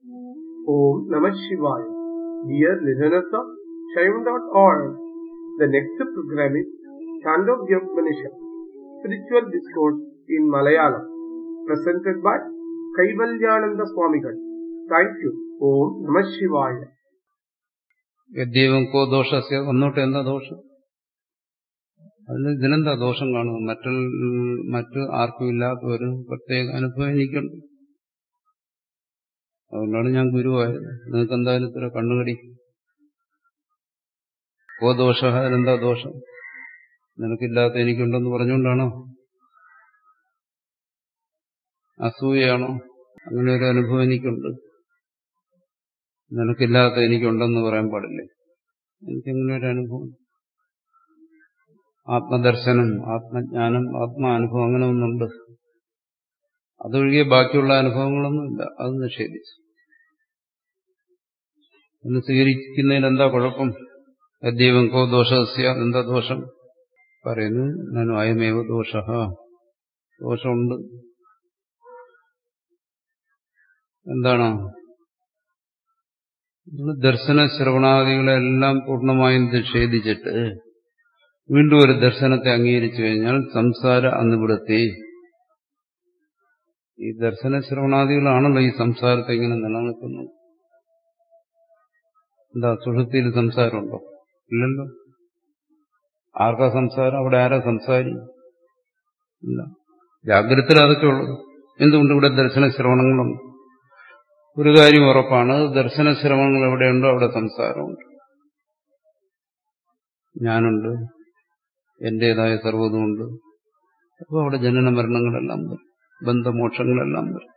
Om Namah Shivaya. Dear listeners of Shaivan.org, the next program is Chandogya Upanishad, Spiritual Discourse in Malayalam, presented by Kaivalyananda Swamigal. Thank you. Om Namah Shivaya. യദ്യവം കോ ദോഷസ്യ ഒന്നോട്ട് എന്താ ദോഷം അതിന് ഇതിനെന്താ ദോഷം കാണുക മറ്റു മറ്റു ആർക്കും ഇല്ലാത്ത ഒരു പ്രത്യേക അനുഭവം എനിക്കുണ്ട് അതുകൊണ്ടാണ് ഞാൻ ഗുരുവായത് നിങ്ങൾക്ക് എന്തായാലും ഇത്ര കണ്ണുകടി കോ ദോഷ അതിനെന്താ ദോഷം നിനക്കില്ലാത്ത എനിക്കുണ്ടെന്ന് പറഞ്ഞുകൊണ്ടാണോ അസൂയയാണോ അങ്ങനെ ഒരു അനുഭവം എനിക്കുണ്ട് നിനക്കില്ലാത്ത എനിക്കുണ്ടെന്ന് പറയാൻ പാടില്ലേ എനിക്കങ്ങനെ ഒരു അനുഭവം ആത്മദർശനം ആത്മജ്ഞാനം ആത്മാനുഭവം അങ്ങനെ ഒന്നുണ്ട് അതൊഴികെ ബാക്കിയുള്ള അനുഭവങ്ങളൊന്നുമില്ല അത് നിഷേധിച്ചു എന്ന് സ്വീകരിക്കുന്നതിൽ എന്താ കുഴപ്പം ദൈവം കോ ദോഷസ്യ എന്താ ദോഷം പറയുന്നു ഞാൻ അയമേവ ദോഷ ദോഷമുണ്ട് എന്താണ് ദർശന ശ്രവണാദികളെല്ലാം പൂർണ്ണമായും നിഷേധിച്ചിട്ട് വീണ്ടും ഒരു ദർശനത്തെ അംഗീകരിച്ചു കഴിഞ്ഞാൽ സംസാര അന്നുപിടുത്തി ഈ ദർശന ശ്രവണാദികളാണല്ലോ ഈ സംസാരത്തെ ഇങ്ങനെ നിലനിൽക്കുന്നത് എന്താ സുഷുപ്തിയിൽ സംസാരമുണ്ടോ ഇല്ലല്ലോ ആർക്കാ സംസാരം അവിടെ ആരാ സംസാരിക്കും ഇല്ല ജാഗ്രതത്തിൽ അതൊക്കെ ഉള്ളത് എന്തുകൊണ്ട് ഇവിടെ ദർശന ശ്രവണങ്ങളുണ്ട് ഒരു കാര്യം ഉറപ്പാണ് ദർശന ശ്രവണങ്ങൾ എവിടെയുണ്ടോ അവിടെ സംസാരമുണ്ട് ഞാനുണ്ട് എന്റേതായ സർവ്വതുമുണ്ട് അപ്പോൾ അവിടെ ജനന മരണങ്ങളെല്ലാം വരും ബന്ധമോക്ഷങ്ങളെല്ലാം വരും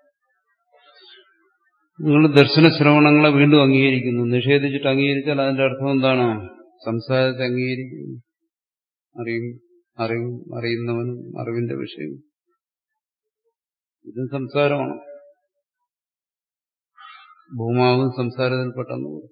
നിങ്ങൾ ദർശന ശ്രവണങ്ങളെ വീണ്ടും അംഗീകരിക്കുന്നു നിഷേധിച്ചിട്ട് അംഗീകരിച്ചാൽ അതിന്റെ അർത്ഥം എന്താണ് സംസാരത്തെ അംഗീകരിക്കുന്നു അറിയും അറിവും അറിയുന്നവനും അറിവിന്റെ വിഷയവും ഇതും സംസാരമാണ് ഭൂമാവും സംസാരത്തിൽപ്പെട്ടെന്ന് പറയും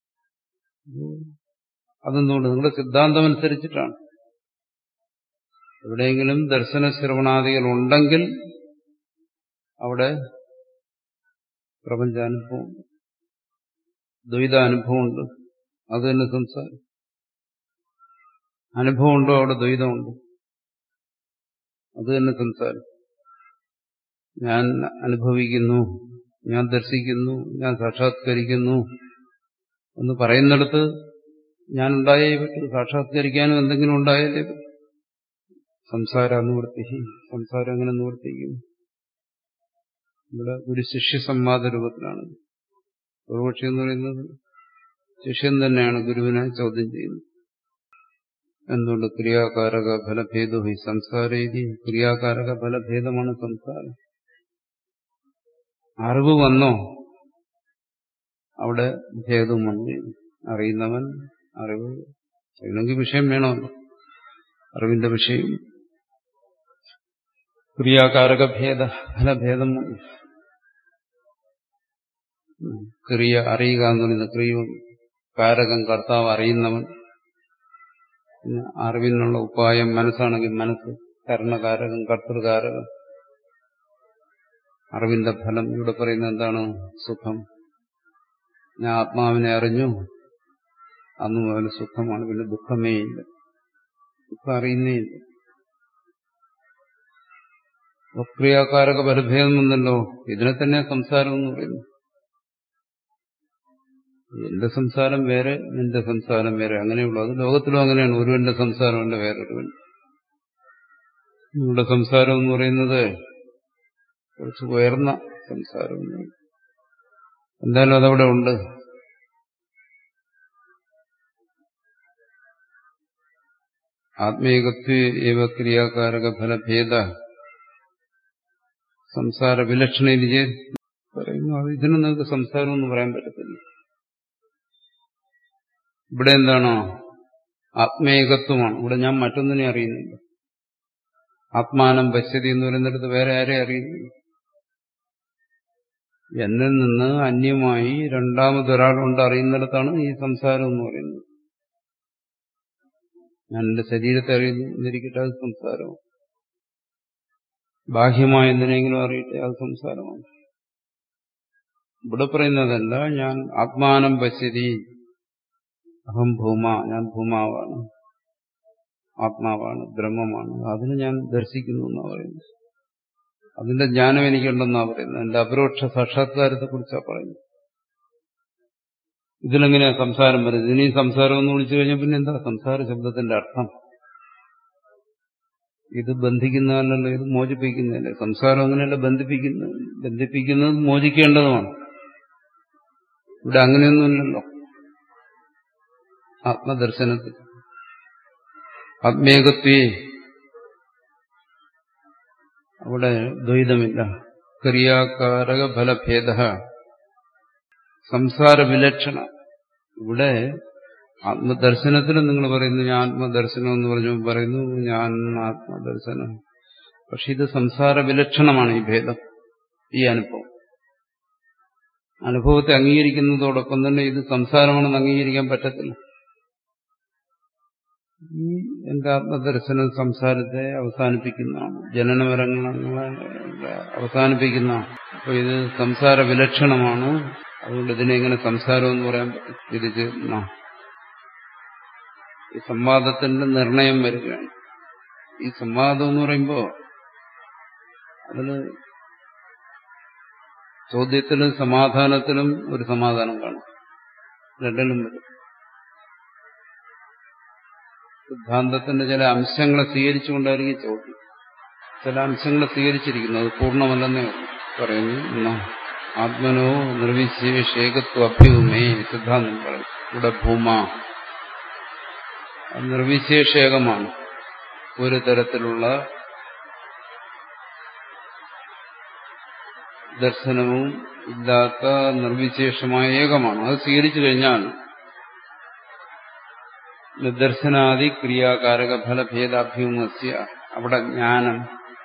അതെന്തുകൊണ്ട് നിങ്ങളുടെ സിദ്ധാന്തം അനുസരിച്ചിട്ടാണ് എവിടെയെങ്കിലും ദർശന ശ്രവണാദികൾ ഉണ്ടെങ്കിൽ അവിടെ പ്രപഞ്ചാനുഭവമുണ്ട് ദ്വൈതാനുഭവമുണ്ട് അത് തന്നെ സംസാരം അനുഭവമുണ്ടോ അവിടെ ദ്വൈതമുണ്ട് അത് തന്നെ സംസാരം ഞാൻ അനുഭവിക്കുന്നു ഞാൻ ദർശിക്കുന്നു ഞാൻ സാക്ഷാത്കരിക്കുന്നു എന്ന് പറയുന്നിടത്ത് ഞാൻ ഉണ്ടായേ പറ്റൂ സാക്ഷാത്കരിക്കാനും എന്തെങ്കിലും ഉണ്ടായാലേ പറ്റൂ സംസാരം നിവർത്തി സംസാരം എങ്ങനെ നിവർത്തിക്കും ഇവിടെ ഒരു ശിഷ്യ സംവാദ രൂപത്തിലാണ് പൂർവക്ഷി എന്ന് പറയുന്നത് ശിഷ്യൻ തന്നെയാണ് ഗുരുവിനെ ചോദ്യം ചെയ്യുന്നത് എന്തുകൊണ്ട് ക്രിയാകാരക ഫലഭേദോ ഈ സംസാരീതി ക്രിയാകാരക ഫലഭേദമാണ് സംസാരം അറിവ് വന്നോ അവിടെ ഭേദം വന്നു അറിയുന്നവൻ അറിവ് അറിയണമെങ്കിൽ വിഷയം വേണമല്ലോ അറിവിന്റെ വിഷയം ക്രിയാകാരക ഭേദ ഫലഭേദം ക്രിയ അറിയുക എന്ന് പറയുന്ന ക്രിയവും കാരകം കർത്താവ് അറിയുന്നവൻ പിന്നെ അറിവിനുള്ള ഉപായം മനസ്സാണെങ്കിൽ മനസ്സ് കരണകാരകം കർത്തൃകാരകം അറിവിന്റെ ഫലം ഇവിടെ പറയുന്നത് എന്താണ് സുഖം ഞാൻ ആത്മാവിനെ അറിഞ്ഞു അന്ന് മുതൽ സുഖമാണ് പിന്നെ ദുഃഖമേ ഇല്ല ദുഃഖം അറിയുന്നേ ഇല്ല ക്രിയാകാരക ഫലഭേദം എന്നല്ലോ ഇതിനെ തന്നെ സംസാരം എന്ന് പറയുന്നു എന്റെ സംസാരം വേറെ നിന്റെ സംസാരം വേറെ അങ്ങനെയുള്ളൂ അത് ലോകത്തിലും അങ്ങനെയാണ് ഒരുവന്റെ സംസാരമല്ല വേറൊരുവൻ നിങ്ങളുടെ സംസാരം എന്ന് പറയുന്നത് കുറച്ച് ഉയർന്ന സംസാരം എന്തായാലും അതവിടെ ഉണ്ട് ആത്മീകത്വ ക്രിയാകാരക ഫലഭേദ സംസാര വിലക്ഷണ വിജയ പറയുന്നു അത് ഇതിന് നിങ്ങൾക്ക് സംസാരം എന്ന് പറയാൻ പറ്റത്തില്ല ഇവിടെ എന്താണോ ആത്മേകത്വമാണ് ഇവിടെ ഞാൻ മറ്റൊന്നിനെ അറിയുന്നില്ല ആത്മാനം പശ്യതി എന്ന് പറയുന്നിടത്ത് വേറെ ആരെ അറിയുന്നില്ല എന്നിൽ നിന്ന് അന്യമായി രണ്ടാമതൊരാളുണ്ട് അറിയുന്നിടത്താണ് ഈ സംസാരം എന്ന് പറയുന്നത് ഞാൻ എന്റെ ശരീരത്തെ അറിയുന്നിരിക്കട്ടെ അത് സംസാരമാണ് ബാഹ്യമായ എന്തിനെങ്കിലും അറിയട്ടെ അത് സംസാരമാണ് ഇവിടെ പറയുന്നതല്ല ഞാൻ ആത്മാനം പശ്യതി അഹം ഭൂമ ഞാൻ ഭൂമാവാണ് ആത്മാവാണ് ബ്രഹ്മമാണ് അതിന് ഞാൻ ദർശിക്കുന്നു എന്നാ പറയുന്നത് അതിന്റെ ജ്ഞാനം എനിക്കുണ്ടെന്നാ പറയുന്നത് എന്റെ അപരോക്ഷ സാക്ഷാത്കാരത്തെ കുറിച്ചാണ് പറയുന്നത് ഇതിലെങ്ങനെയാ സംസാരം വരുന്നത് ഇനി സംസാരം എന്ന് വിളിച്ചു കഴിഞ്ഞാൽ പിന്നെ എന്താ സംസാര ശബ്ദത്തിന്റെ അർത്ഥം ഇത് ബന്ധിക്കുന്നതല്ലല്ലോ ഇത് മോചിപ്പിക്കുന്നതല്ലേ സംസാരം അങ്ങനെയല്ല ബന്ധിപ്പിക്കുന്നത് ബന്ധിപ്പിക്കുന്നത് മോചിക്കേണ്ടതുമാണ് ഇവിടെ അങ്ങനെയൊന്നുമില്ലല്ലോ ആത്മദർശനത്തിൽ ആത്മേകത്വേ അവിടെ ദ്വൈതമില്ല ക്രിയാകാരക ഫലഭേദ സംസാര വിലക്ഷണ ഇവിടെ ആത്മദർശനത്തിൽ നിങ്ങൾ പറയുന്നു ഞാൻ ആത്മദർശനം എന്ന് പറഞ്ഞു പറയുന്നു ഞാൻ ആത്മദർശനം പക്ഷെ ഇത് സംസാര വിലക്ഷണമാണ് ഈ ഭേദം ഈ അനുഭവം അനുഭവത്തെ അംഗീകരിക്കുന്നതോടൊപ്പം തന്നെ ഇത് സംസാരമാണെന്ന് അംഗീകരിക്കാൻ പറ്റത്തില്ല ഈ എന്റെ ആത്മദർശനം സംസാരത്തെ അവസാനിപ്പിക്കുന്നതാണ് ജനനമരങ്ങളെ അവസാനിപ്പിക്കുന്നതാണ് അപ്പൊ ഇത് സംസാര വിലക്ഷണമാണ് അതുകൊണ്ട് ഇതിനെ എങ്ങനെ സംസാരം എന്ന് പറയാൻ പറ്റും ഇത് ചെയ്യുന്ന ഈ സംവാദത്തിന്റെ നിർണയം വരികയാണ് ഈ സംവാദം എന്ന് പറയുമ്പോ അതില് ചോദ്യത്തിലും സമാധാനത്തിലും ഒരു സമാധാനം കാണും രണ്ടിലും വരും സിദ്ധാന്തത്തിന്റെ ചില അംശങ്ങളെ സ്വീകരിച്ചുകൊണ്ടായിരിക്കും ചോദ്യം ചില അംശങ്ങളെ സ്വീകരിച്ചിരിക്കുന്നു അത് പൂർണ്ണമല്ലെന്നേ പറയുന്നു എന്നാ ആത്മനോ നിർവിശേഷേകത്വ അഭ്യൂമേ സിദ്ധാന്തം പറയും ഇവിടെ ഭൂമ അത് നിർവിശേഷേകമാണ് ഒരു തരത്തിലുള്ള ദർശനവും ഇല്ലാത്ത നിർവിശേഷമായ ഏകമാണ് അത് സ്വീകരിച്ചു കഴിഞ്ഞാൽ നിദർശനാദി ക്രിയാകാരക ഫലഭേദാഭ്യൂമസ്യ അവിടെ ജ്ഞാനം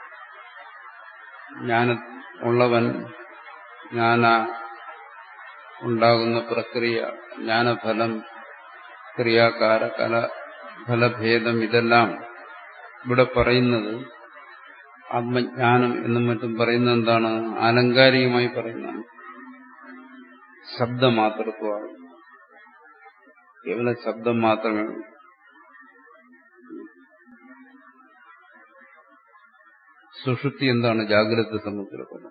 ജ്ഞാന ഉള്ളവൻ ജ്ഞാന ഉണ്ടാകുന്ന പ്രക്രിയ ജ്ഞാനഫലം ക്രിയാകാര കല ഫലഭേദം ഇതെല്ലാം ഇവിടെ പറയുന്നത് ആത്മജ്ഞാനം എന്നും മറ്റും പറയുന്നത് എന്താണ് ആലങ്കാരികമായി പറയുന്നതാണ് ശബ്ദമാത്രത്വമാണ് കേവലം ശബ്ദം മാത്രമേ ഉള്ളൂ സുഷുപ്തി എന്താണ് ജാഗ്രത സംബന്ധിച്ചിടത്തോളം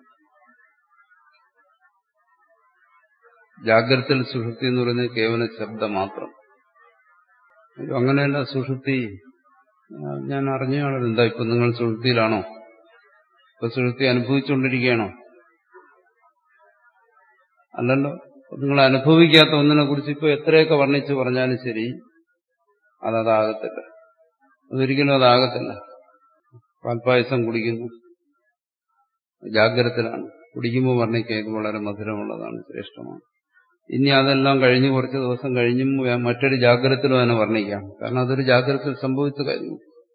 ജാഗ്രതയിൽ സുഷുപ്തി എന്ന് പറയുന്നത് കേവലം ശബ്ദം മാത്രം അങ്ങനെയല്ല സുഷുപ്തി ഞാൻ അറിഞ്ഞാണല്ലോ എന്താ ഇപ്പൊ നിങ്ങൾ സുഷുപ്തിയിലാണോ ഇപ്പൊ സുഷുപ്തി അനുഭവിച്ചുകൊണ്ടിരിക്കുകയാണോ അല്ലല്ലോ നിങ്ങൾ അനുഭവിക്കാത്ത ഒന്നിനെ കുറിച്ച് ഇപ്പൊ എത്രയൊക്കെ വർണ്ണിച്ച് പറഞ്ഞാലും ശരി അതതാകത്തില്ല അതൊരിക്കലും അതാകത്തില്ല പാൽപ്പായസം കുടിക്കുന്നു ജാഗ്രതത്തിലാണ് കുടിക്കുമ്പോൾ വർണ്ണിക്കുക ഇത് വളരെ മധുരമുള്ളതാണ് ശ്രേഷ്ഠമാണ് ഇനി അതെല്ലാം കഴിഞ്ഞ് കുറച്ച് ദിവസം കഴിഞ്ഞും മറ്റൊരു ജാഗ്രതത്തിലും അതിനെ വർണ്ണിക്കാം കാരണം അതൊരു ജാഗ്രതയിൽ സംഭവിച്ച കാര്യം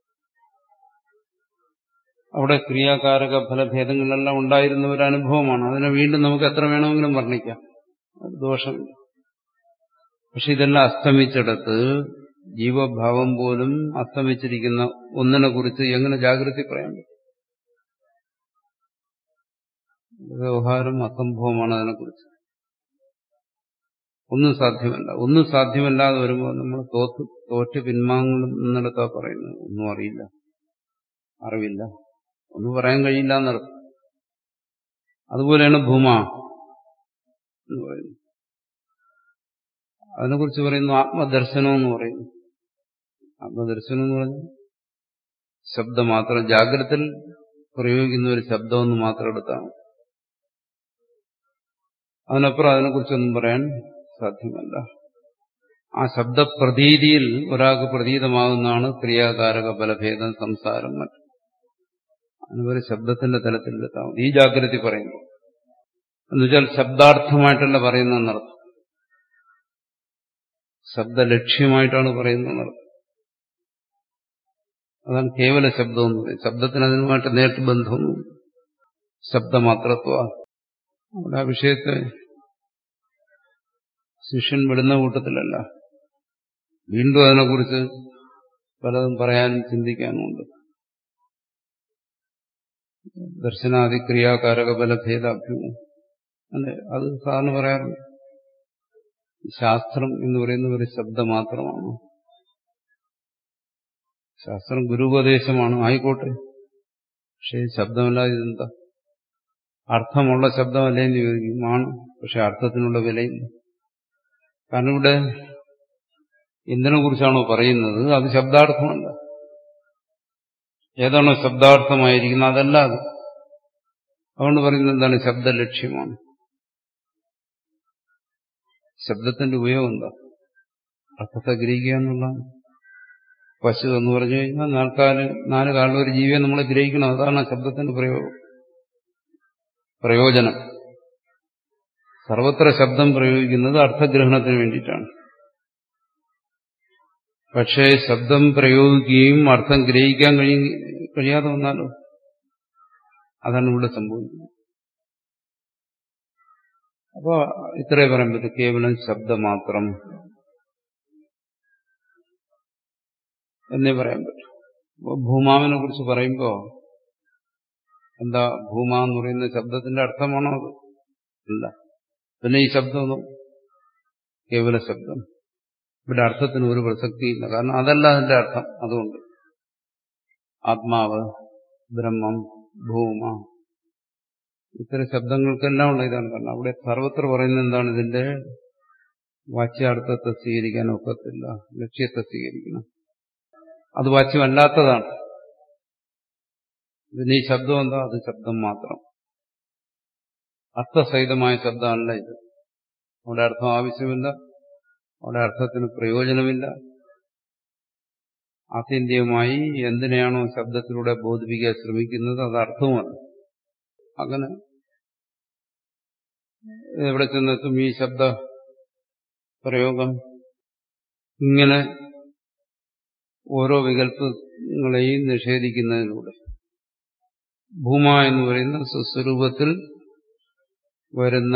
അവിടെ ക്രിയാകാരക ഫലഭേദങ്ങളെല്ലാം ഉണ്ടായിരുന്ന ഒരു അനുഭവമാണ് അതിനെ വീണ്ടും നമുക്ക് എത്ര വേണമെങ്കിലും വർണ്ണിക്കാം അത് ദോഷമില്ല പക്ഷെ ഇതെല്ലാം അസ്തമിച്ചിടത്ത് ജീവഭാവം പോലും അസ്തമിച്ചിരിക്കുന്ന ഒന്നിനെ കുറിച്ച് എങ്ങനെ ജാഗ്രത പറയാൻ പറ്റും വ്യവഹാരം അസംഭവമാണ് അതിനെക്കുറിച്ച് ഒന്നും സാധ്യമല്ല ഒന്നും സാധ്യമല്ലാതെ വരുമ്പോൾ നമ്മൾ തോത്ത് തോറ്റ് പിന്മാങ്ങുന്നിടത്താ പറയുന്നത് ഒന്നും അറിയില്ല അറിവില്ല ഒന്നും പറയാൻ കഴിയില്ല എന്നർത്ഥം അതുപോലെയാണ് ഭൂമ എന്ന് പറയുന്നത് അതിനെക്കുറിച്ച് പറയുന്നു ആത്മദർശനം എന്ന് പറയുന്നു ആത്മദർശനം എന്ന് പറഞ്ഞു ശബ്ദം മാത്രം ജാഗ്രതയിൽ പ്രയോഗിക്കുന്ന ഒരു ശബ്ദമെന്ന് മാത്രം എടുത്താണ് അതിനപ്പുറം അതിനെക്കുറിച്ചൊന്നും പറയാൻ സാധ്യമല്ല ആ ശബ്ദപ്രതീതിയിൽ ഒരാൾക്ക് പ്രതീതമാകുന്നതാണ് ക്രിയാകാരക ബലഭേദം സംസാരം മറ്റും അതിനൊരു ശബ്ദത്തിന്റെ തലത്തിലെത്താം ഈ ജാഗ്രത പറയുന്നു എന്നുവെച്ചാൽ ശബ്ദാർത്ഥമായിട്ടല്ല പറയുന്നതെന്നർത്ഥം ശബ്ദലക്ഷ്യമായിട്ടാണ് പറയുന്നതെന്നർത്ഥം അതാണ് കേവല ശബ്ദം എന്ന് പറയുന്നത് ശബ്ദത്തിന് അതിനുമായിട്ട് നേരിട്ട് ബന്ധമൊന്നും ശബ്ദമാത്രത്വ അവിടെ ആ വിഷയത്തെ ശിഷ്യൻ വിടുന്ന കൂട്ടത്തിലല്ല വീണ്ടും അതിനെക്കുറിച്ച് പലതും പറയാനും ചിന്തിക്കാനുമുണ്ട് ദർശനാദി ക്രിയാകാരക ബലഭേദാഭ്യവും അല്ലെ അത് സാധാരണ പറയാറുണ്ട് ശാസ്ത്രം എന്ന് പറയുന്ന ഒരു ശബ്ദം മാത്രമാണ് ശാസ്ത്രം ഗുരുപദേശമാണ് ആയിക്കോട്ടെ പക്ഷേ ശബ്ദമല്ലാതെ ഇതെന്താ അർത്ഥമുള്ള ശബ്ദമല്ലേ എന്ന് ചോദിക്കും ആണ് പക്ഷെ അർത്ഥത്തിനുള്ള വിലയില്ല കാരണം ഇവിടെ എന്തിനെ കുറിച്ചാണോ പറയുന്നത് അത് ശബ്ദാർത്ഥമല്ല ഏതാണോ ശബ്ദാർത്ഥമായിരിക്കുന്നത് അതല്ല അത് അതുകൊണ്ട് പറയുന്നത് എന്താണ് ശബ്ദലക്ഷ്യമാണ് ശബ്ദത്തിന്റെ ഉപയോഗം എന്താ അർത്ഥത്തെ ഗ്രഹിക്കുക എന്നുള്ളതാണ് പശു എന്ന് പറഞ്ഞു കഴിഞ്ഞാൽ നാൽക്കാല് നാല് കാലുള്ള ഒരു ജീവിയെ നമ്മൾ ഗ്രഹിക്കണം അതാണ് ശബ്ദത്തിന്റെ പ്രയോഗം പ്രയോജനം സർവത്ര ശബ്ദം പ്രയോഗിക്കുന്നത് അർത്ഥഗ്രഹണത്തിന് വേണ്ടിയിട്ടാണ് പക്ഷേ ശബ്ദം പ്രയോഗിക്കുകയും അർത്ഥം ഗ്രഹിക്കാൻ കഴിയ കഴിയാതെ വന്നാലോ അതാണ് ഇവിടെ സംഭവിക്കുന്നത് അപ്പോ ഇത്രേ പറയാൻ പറ്റും കേവലം ശബ്ദം മാത്രം എന്നേ പറയാൻ പറ്റും അപ്പൊ ഭൂമാവിനെ കുറിച്ച് പറയുമ്പോ എന്താ ഭൂമ എന്ന് പറയുന്ന ശബ്ദത്തിന്റെ അർത്ഥമാണോ അത് അല്ല പിന്നെ ഈ ശബ്ദം കേവല ശബ്ദം ഇവിടെ അർത്ഥത്തിന് ഒരു പ്രസക്തിയില്ല കാരണം അതല്ല അതിന്റെ അർത്ഥം അതുകൊണ്ട് ആത്മാവ് ബ്രഹ്മം ഭൂമ ഇത്തരം ശബ്ദങ്ങൾക്കെല്ലാം ഉള്ള ഇതാണ് കാരണം അവിടെ സർവത്ര പറയുന്നത് എന്താണ് ഇതിന്റെ വാച്യാർത്ഥത്തെ സ്വീകരിക്കാൻ ഒക്കത്തില്ല ലക്ഷ്യത്തെ സ്വീകരിക്കണം അത് വാച്യമല്ലാത്തതാണ് ഇതിന് ഈ ശബ്ദം എന്താ അത് ശബ്ദം മാത്രം അർത്ഥസഹിതമായ ശബ്ദമല്ല ഇത് അവിടെ അർത്ഥം ആവശ്യമില്ല അവിടെ അർത്ഥത്തിന് പ്രയോജനമില്ല ആത്യന്തികമായി എന്തിനെയാണോ ശബ്ദത്തിലൂടെ ബോധിപ്പിക്കാൻ ശ്രമിക്കുന്നത് അത് അർത്ഥവുമല്ല അങ്ങനെ എവിടെ ചെന്നെത്തും ഈ ശബ്ദ പ്രയോഗം ഇങ്ങനെ ഓരോ വികല്പങ്ങളെയും നിഷേധിക്കുന്നതിലൂടെ ഭൂമ എന്ന് പറയുന്ന സ്വസ്വരൂപത്തിൽ വരുന്ന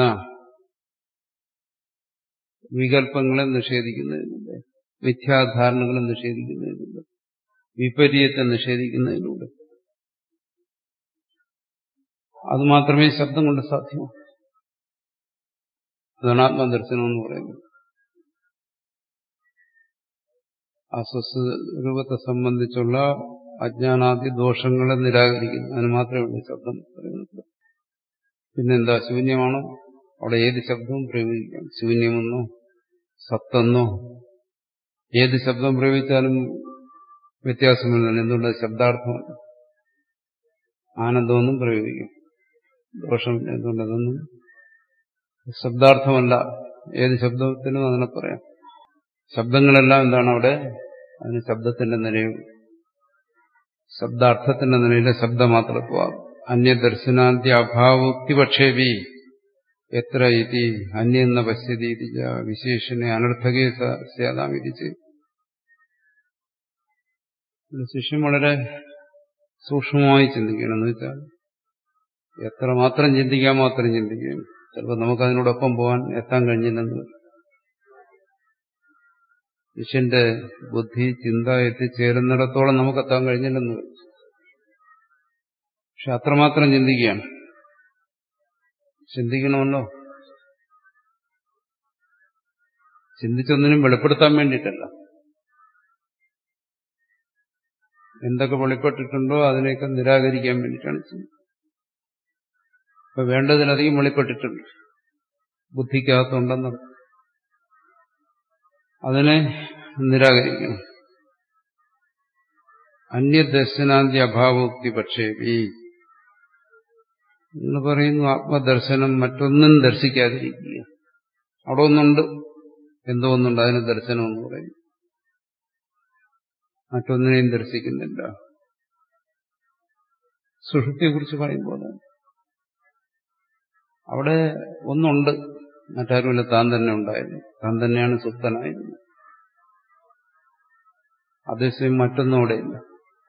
വികല്പങ്ങളെ നിഷേധിക്കുന്നതിലൂടെ മിഥ്യാധാരണകളെ നിഷേധിക്കുന്നതിലൂടെ വിപരീയത്തെ നിഷേധിക്കുന്നതിലൂടെ അത് മാത്രമേ ശബ്ദം കൊണ്ട് സാധ്യമാ അതാണ് ആത്മദർശനം എന്ന് പറയുന്നത് ആ സ്വസ്വരൂപത്തെ സംബന്ധിച്ചുള്ള അജ്ഞാനാദി ദോഷങ്ങളെ നിരാകരിക്കുന്നു അതിന് മാത്രമേ ഉള്ളൂ ശബ്ദം പറയുന്നത് പിന്നെന്താ ശൂന്യമാണോ അവിടെ ഏത് ശബ്ദവും പ്രയോഗിക്കാം ശൂന്യമെന്നോ സത്തെന്നോ ഏത് ശബ്ദം പ്രയോഗിച്ചാലും വ്യത്യാസമില്ല എന്തുകൊണ്ട് ശബ്ദാർത്ഥമല്ല ആനന്ദമൊന്നും പ്രയോഗിക്കും ദോഷമില്ല എന്തുകൊണ്ട് അതൊന്നും ശബ്ദാർത്ഥമല്ല ഏത് ശബ്ദത്തിനും അതിനെ പറയാം ശബ്ദങ്ങളെല്ലാം എന്താണ് അവിടെ അതിന് ശബ്ദത്തിന്റെ നിലയും ശബ്ദാർത്ഥത്തിന്റെ നിലയിലെ ശബ്ദമാത്രത്വം അന്യദർശനാന്ത്യ അഭാവോക്തി പക്ഷേപി എത്ര ഇതി അന്യെന്ന പശ്യതി വിശേഷനെ അനർത്ഥകേ സ്യാതാം വിധിച്ച് ശിഷ്യം വളരെ സൂക്ഷ്മമായി ചിന്തിക്കണം എന്ന് വെച്ചാൽ എത്ര മാത്രം ചിന്തിക്കാമോ അത്രയും ചിന്തിക്കുകയും ചിലപ്പോൾ നമുക്കതിനോടൊപ്പം പോകാൻ എത്താൻ കഴിഞ്ഞില്ലെന്ന് ശിഷ്യന്റെ ബുദ്ധി ചിന്ത എത്തിച്ചേരുന്നിടത്തോളം നമുക്കെത്താൻ കഴിഞ്ഞില്ലെന്ന് പക്ഷെ അത്രമാത്രം ചിന്തിക്കുകയാണ് ചിന്തിക്കണമല്ലോ ചിന്തിച്ചൊന്നിനും വെളിപ്പെടുത്താൻ വേണ്ടിയിട്ടല്ല എന്തൊക്കെ വെളിപ്പെട്ടിട്ടുണ്ടോ അതിനെയൊക്കെ നിരാകരിക്കാൻ വേണ്ടിയിട്ടാണ് ചിന്ത ഇപ്പൊ വേണ്ടതിലധികം വെളിപ്പെട്ടിട്ടുണ്ട് ബുദ്ധിക്കകത്തുണ്ടെന്നത് അതിനെ നിരാകരിക്കണം അന്യദർശനാന്തി അഭാവോക്തി പക്ഷേ ഈ എന്ന് പറയുന്നു ആത്മദർശനം മറ്റൊന്നും ദർശിക്കാതിരിക്കുക അവിടെ ഒന്നുണ്ട് എന്തോ ഒന്നുണ്ട് അതിന് ദർശനം എന്ന് പറയും മറ്റൊന്നിനെയും ദർശിക്കുന്നില്ല സുഷുപ്തിയെക്കുറിച്ച് പറയുമ്പോൾ അവിടെ ഒന്നുണ്ട് മറ്റാരുമില്ല താൻ തന്നെ ഉണ്ടായിരുന്നു താൻ തന്നെയാണ് സുപ്തനായിരുന്നത് അതേസമയം മറ്റൊന്നും അവിടെയില്ല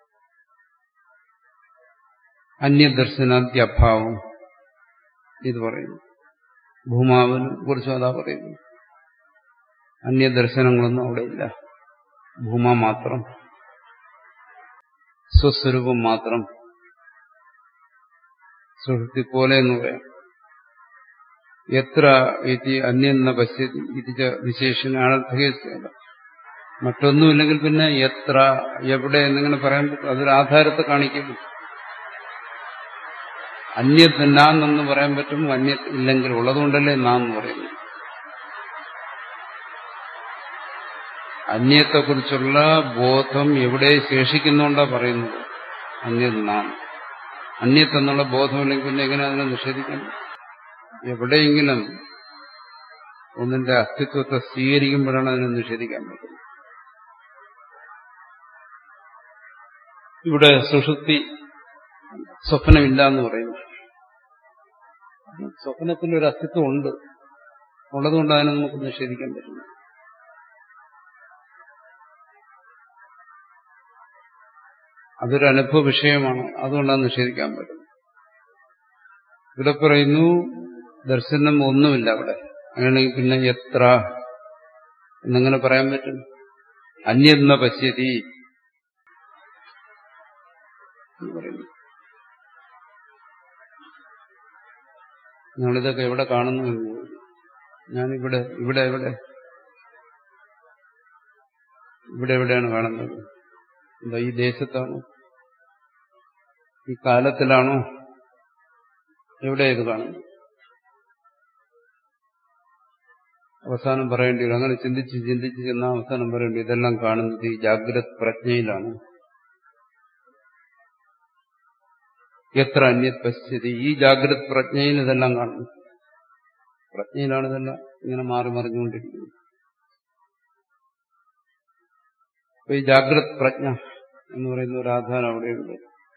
അന്യദർശനാദ്യഭാവം ഇത് പറയുന്നു ഭൂമാവിനെ കുറിച്ചും അതാ പറയുന്നു അന്യദർശനങ്ങളൊന്നും അവിടെയില്ല ഭൂമ മാത്രം സ്വസ്വരൂപം മാത്രം സുഹൃത്തി പോലെ എന്ന് പറയാം എത്ര ഇതി അന്യെന്ന പശ്യതി ഇത് വിശേഷന അനർത്ഥക മറ്റൊന്നുമില്ലെങ്കിൽ പിന്നെ എത്ര എവിടെ എന്നിങ്ങനെ പറയാൻ പറ്റും അതൊരു ആധാരത്തെ കാണിക്കുന്നു അന്യത് നാന്നെന്ന് പറയാൻ പറ്റും അന്യത് ഇല്ലെങ്കിൽ ഉള്ളതുകൊണ്ടല്ലേ നാന്ന് പറയുന്നു അന്യത്തെക്കുറിച്ചുള്ള ബോധം എവിടെ ശേഷിക്കുന്നുണ്ടാ പറയുന്നത് അന്യത് നാം അന്യത്ത് എന്നുള്ള ബോധമില്ലെങ്കിൽ പിന്നെ എങ്ങനെ അതിനെ നിഷേധിക്കാൻ എവിടെയെങ്കിലും ഒന്നിന്റെ അസ്തിത്വത്തെ സ്വീകരിക്കുമ്പോഴാണ് അതിനെ നിഷേധിക്കാൻ പറ്റുന്നത് ഇവിടെ സുഷുപ്തി സ്വപ്നമില്ല എന്ന് പറയുന്നു സ്വപ്നത്തിൽ ഒരു അസ്തിത്വം ഉണ്ട് ഉള്ളതുകൊണ്ട് അതിനെ നമുക്ക് നിഷേധിക്കാൻ പറ്റില്ല അതൊരു അനുഭവ വിഷയമാണ് അതുകൊണ്ടാണ് നിഷേധിക്കാൻ പറ്റുന്നത് ഇവിടെ പറയുന്നു ദർശനം ഒന്നുമില്ല അവിടെ അങ്ങനെയാണെങ്കിൽ പിന്നെ എത്ര എന്നെങ്ങനെ പറയാൻ പറ്റും അന്യെന്ന പശ്യതി എന്ന് പറയുന്നു ഞങ്ങളിതൊക്കെ എവിടെ കാണുന്നു എന്ന് ഞാനിവിടെ ഇവിടെ എവിടെ ഇവിടെ എവിടെയാണ് കാണുന്നത് എന്താ ഈ ദേശത്താണോ ഈ കാലത്തിലാണോ എവിടെ ഇത് കാണുന്നത് അവസാനം പറയേണ്ടി വരും അങ്ങനെ ചിന്തിച്ച് ചിന്തിച്ച് ചെന്നാൽ അവസാനം പറയേണ്ടി ഇതെല്ലാം കാണുന്നത് ഈ ജാഗ്രത പ്രജ്ഞയിലാണ് എത്ര അന്യത് പശ്യതി ഈ ജാഗ്രത പ്രജ്ഞയിൽ ഇതെല്ലാം കാണുന്നു പ്രജ്ഞയിലാണ് ഇതെല്ലാം ഇങ്ങനെ മാറി മറിഞ്ഞുകൊണ്ടിരിക്കുന്നത് അപ്പൊ ഈ ജാഗ്രത് പ്രജ്ഞ എന്ന് പറയുന്ന ഒരു ആധാരം അവിടെയുണ്ട്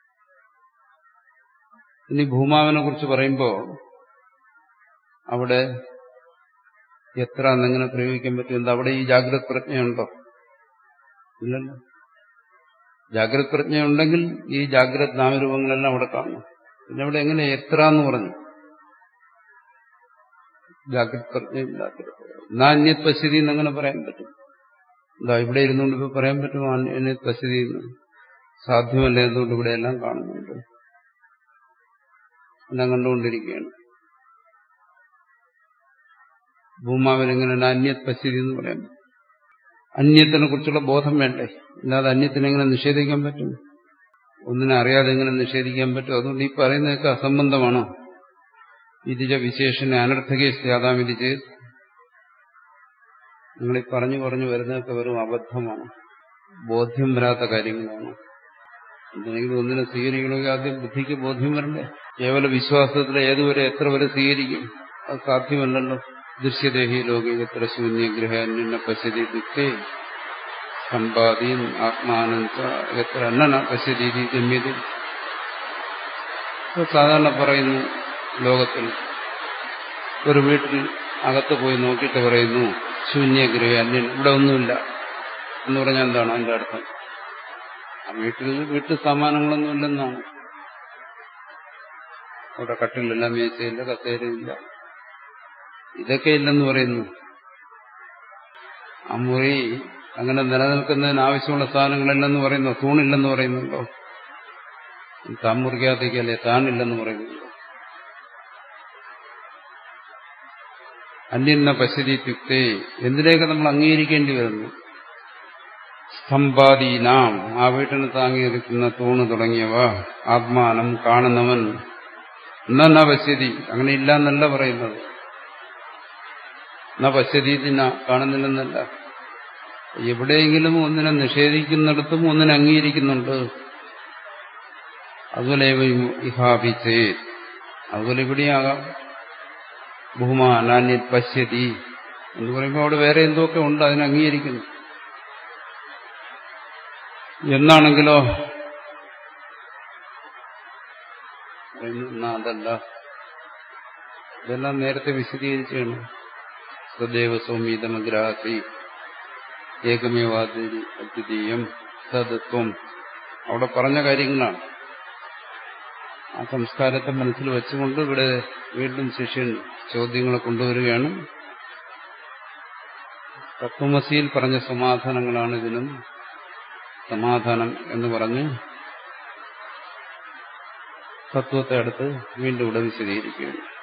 ഇനി ഭൂമാവിനെ കുറിച്ച് പറയുമ്പോൾ അവിടെ എത്ര എന്നെങ്ങനെ പ്രയോഗിക്കാൻ പറ്റും എന്താ അവിടെ ഈ ജാഗ്രത് പ്രജ്ഞയുണ്ടോ ഇല്ലല്ലോ ജാഗ്രത് പ്രജ്ഞയുണ്ടെങ്കിൽ ഈ ജാഗ്രത് നാമരൂപങ്ങളെല്ലാം അവിടെ കാണണം പിന്നെ അവിടെ എങ്ങനെ എത്ര എന്ന് പറഞ്ഞു ജാഗ്രത് പ്രജ്ഞയില്ലാത്ത നാന്യത് പശ്യതി എന്നങ്ങനെ പറയാൻ പറ്റും എന്താ ഇവിടെ ഇരുന്നുകൊണ്ട് ഇപ്പൊ പറയാൻ പറ്റും എന്നെ പശ്യതി എന്ന് സാധ്യമല്ല എന്തുകൊണ്ട് ഇവിടെ എല്ലാം കാണുന്നുണ്ട് എല്ലാം കണ്ടുകൊണ്ടിരിക്കുകയാണ് ഭൂമാവിനെങ്ങനെ അന്യത് പശ്യതി എന്ന് പറയാൻ അന്യത്തിനെ കുറിച്ചുള്ള ബോധം വേണ്ടേ അല്ലാതെ അന്യത്തിനെ എങ്ങനെ നിഷേധിക്കാൻ പറ്റും ഒന്നിനെ അറിയാതെ എങ്ങനെ നിഷേധിക്കാൻ പറ്റും അതുകൊണ്ട് ഈ പറയുന്നതൊക്കെ അസംബന്ധമാണോ ഇതിജ വിശേഷനെ അനർത്ഥകേ സ്യാതാമിതി ചെയ്ത് നിങ്ങൾ ഈ പറഞ്ഞു പറഞ്ഞു വരുന്നതൊക്കെ വെറും അബദ്ധമാണ് ബോധ്യം വരാത്ത കാര്യങ്ങളാണ് എന്തെങ്കിലും ഒന്നിനെ സ്വീകരിക്കണമെങ്കിൽ ആദ്യം ബുദ്ധിക്ക് ബോധ്യം വരണ്ടേ കേവല വിശ്വാസത്തിൽ ഏതുവരെ എത്ര വരെ സ്വീകരിക്കും അത് സാധ്യമല്ലല്ലോ ദൃശ്യദേഹി ലോകികത്ര ശൂന്യഗ്രഹ അന്യന പശ്യതി ദുഃഖേ സമ്പാദീൻ ആത്മാനം എത്ര അന്നന പശ്യതി ഗമ്യത സാധാരണ പറയുന്നു ലോകത്തിൽ ഒരു വീട്ടിൽ അകത്ത് പോയി നോക്കിയിട്ട് പറയുന്നു ശൂന്യഗ്രഹ അന്യൻ ഇവിടെ ഒന്നുമില്ല എന്ന് പറഞ്ഞാൽ എന്താണ് അതിന്റെ അർത്ഥം ആ വീട്ടിൽ വീട്ടു സാമാനങ്ങളൊന്നും ഇല്ലെന്നാണ് അവിടെ കട്ടിലില്ല മേശയില്ല കസേരയില്ല ഇതൊക്കെ ഇല്ലെന്ന് പറയുന്നു ആ മുറി അങ്ങനെ നിലനിൽക്കുന്നതിന് ആവശ്യമുള്ള സാധനങ്ങളില്ലെന്ന് പറയുന്നു തൂണില്ലെന്ന് പറയുന്നുണ്ടോ താൻ മുറിക്കാത്തേക്കല്ലേ താനില്ലെന്ന് പറയുന്നുണ്ടോ അന്യന്ന പശ്യതിത്യുക്തേ എന്തിനേക്ക് നമ്മൾ അംഗീകരിക്കേണ്ടി വരുന്നു സ്തംഭാദീനാം ആ വീട്ടിന് താങ്ങി നിൽക്കുന്ന തൂണ് തുടങ്ങിയവ ആത്മാനം കാണുന്നവൻ എന്നാ പശ്യതി അങ്ങനെ ഇല്ല എന്നല്ല പറയുന്നത് എന്നാ പശ്യതീതിന കാണുന്നില്ലെന്നല്ല എവിടെയെങ്കിലും ഒന്നിനെ നിഷേധിക്കുന്നിടത്തും ഒന്നിനെ അംഗീകരിക്കുന്നുണ്ട് അതുപോലെ ഇഹാപിച്ചേ അതുപോലെ ഇവിടെയാകാം ബഹുമാനാന്യ പശ്യതി എന്ന് പറയുമ്പോൾ അവിടെ വേറെ എന്തൊക്കെ ഉണ്ട് അതിനെ അംഗീകരിക്കുന്നു എന്നാണെങ്കിലോ എന്നാ അതല്ല ഇതെല്ലാം നേരത്തെ വിശദീകരിച്ചാണ് സദൈവ സൗമീതമഗ്രാസി ഏകമേവാതി അദ്വിതീയം സദത്വം അവിടെ പറഞ്ഞ കാര്യങ്ങളാണ് ആ സംസ്കാരത്തെ മനസ്സിൽ വെച്ചുകൊണ്ട് ഇവിടെ വീണ്ടും ശിഷ്യൻ ചോദ്യങ്ങളെ കൊണ്ടുവരികയാണ് തത്വമസിയിൽ പറഞ്ഞ സമാധാനങ്ങളാണ് ഇതിനും സമാധാനം എന്ന് പറഞ്ഞ് തത്വത്തെ അടുത്ത് വീണ്ടും ഇവിടെ വിശദീകരിക്കുകയാണ്